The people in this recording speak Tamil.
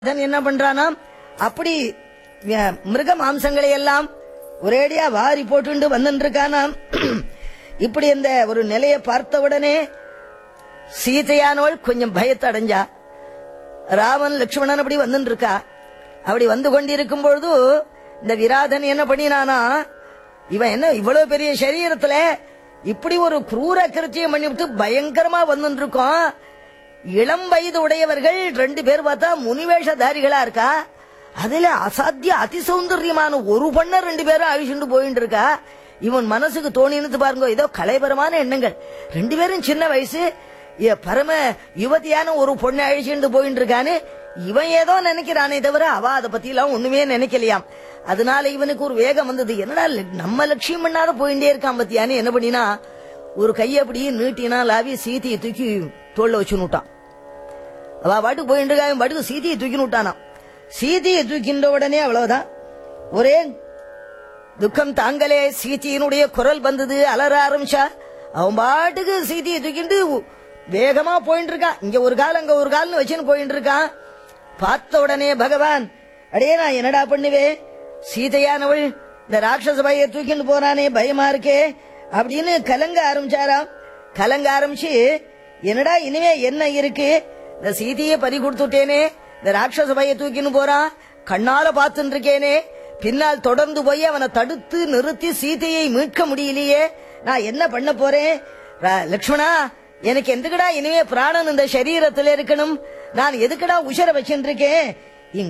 அதன் என்ன பண்றானாம் அப்படி அஹ், மிருக மாம்சங்களை எல்லாம் ஒரேடியா வாரி போட்டுண்டு வந்துட்டு இருக்கானாம் இப்படி இந்த ஒரு நிலையை பார்த்த உடனே சீதையானவள் கொஞ்சம் பயத்தை அடைஞ்சா ராமன் லட்சுமணன் அப்படி வந்துட்டு இருக்கா அப்படி வந்து கொண்டிருக்கும் பொழுது இந்த விராதன் என்ன பண்ணினானா இவன் என்ன இவ்வளவு பெரிய சரீரத்துல இப்படி ஒரு குரூர கிருத்தியம் பண்ணிவிட்டு பயங்கரமா வந்துட்டு இருக்கோம் இளம் வயது உடையவர்கள் ரெண்டு பேர் பார்த்தா முனிவேஷதாரிகளா இருக்கா அதுல அசாத்திய அதிசௌந்தரியமான ஒரு பொண்ண ரெண்டு பேரும் அழிச்சுட்டு போயிட்டு இருக்கா இவன் மனசுக்கு தோணினது பாருங்க ஏதோ கலைபரமான எண்ணங்கள் ரெண்டு பேரும் சின்ன வயசு ஏ, பரம யுவதியான ஒரு பொண்ணை அழிச்சுட்டு போயிட்டு இருக்கான்னு இவன் ஏதோ நினைக்கிறானே தவிர அவ அதை பத்தி எல்லாம் ஒண்ணுமே நினைக்கலையாம் அதனால இவனுக்கு ஒரு வேகம் வந்தது என்னடா ல- நம்ம லட்சியம் பண்ணாத போயிட்டே இருக்கான் பத்தியான்னு என்ன பண்ணினா ஒரு கையை அப்படியே நீட்டினா லாவி சீதையை தூக்கி தோல்ல வச்சு நூட்டான் அவ பாட்டுக்கு போயிட்டு இருக்கா இவன் பாட்டுக்கு சீதையை தூக்கி நூட்டானாம் சீதையை தூக்கின்ற உடனே அவ்வளவுதான் ஒரே துக்கம் தாங்களே சீதையினுடைய குரல் வந்தது அலற ஆரம்பிச்சா அவன் பாட்டுக்கு சீதையை தூக்கிட்டு வேகமா போயிட்டு இருக்கான் இங்க ஒரு கால் அங்க ஒரு கால்னு வச்சுன்னு போயிட்டு இருக்கான் பார்த்த உடனே பகவான் அடே நான் என்னடா பண்ணுவேன் சீதையானவள் இந்த ராட்சச பைய தூக்கிட்டு போறானே பயமா இருக்கே அப்படின்னு கலங்க ஆரம்பிச்சாராம் கலங்க ஆரம்பிச்சு என்னடா இனிமே என்ன இருக்கு இந்த சீதையை பறி கொடுத்துட்டேனே இந்த ராட்சச பைய தூக்கின்னு போறான் கண்ணால பார்த்துட்டு இருக்கேனே பின்னால் தொடர்ந்து போய் அவனை தடுத்து நிறுத்தி சீதையை மீட்க முடியலையே நான் என்ன பண்ண போறேன் ரா- லக்ஷ்மணா எனக்கு எதுக்குடா இனிமே பிராணன் இந்த சரீரத்துல இருக்கணும் நான் எதுக்குடா உஷர வச்சுட்டு இருக்கேன்